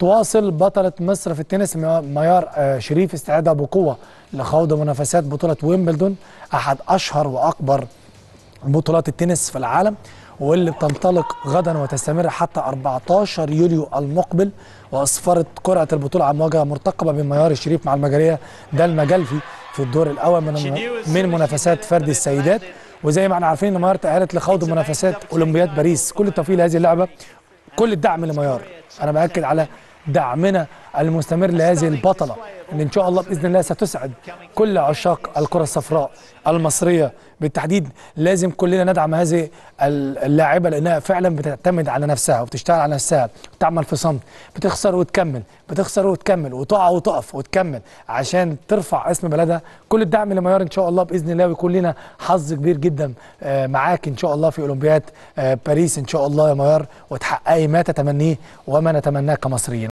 تواصل بطلة مصر في التنس ميار آه، شريف استعدادها بقوة لخوض منافسات بطولة ويمبلدون أحد أشهر وأكبر بطولات التنس في العالم واللي بتنطلق غدا وتستمر حتى 14 يوليو المقبل واسفرت قرعه البطوله عن مواجهه مرتقبه بين ميار الشريف مع المجريه ده المجلفي في الدور الاول من من منافسات فرد السيدات وزي ما احنا عارفين ان ميار تاهلت لخوض منافسات اولمبياد باريس كل التوفيق لهذه اللعبه كل الدعم لميار انا باكد على دعمنا المستمر لهذه البطله اللي ان شاء الله باذن الله ستسعد كل عشاق الكره الصفراء المصريه بالتحديد لازم كلنا ندعم هذه اللاعبه لانها فعلا بتعتمد على نفسها وبتشتغل على نفسها بتعمل في صمت بتخسر وتكمل بتخسر وتكمل وتقع وتقف وتكمل عشان ترفع اسم بلدها كل الدعم لميار ان شاء الله باذن الله ويكون لنا حظ كبير جدا آه، معاك ان شاء الله في اولمبياد آه، باريس ان شاء الله يا ميار وتحققي ما تتمنيه وما نتمناه كمصريين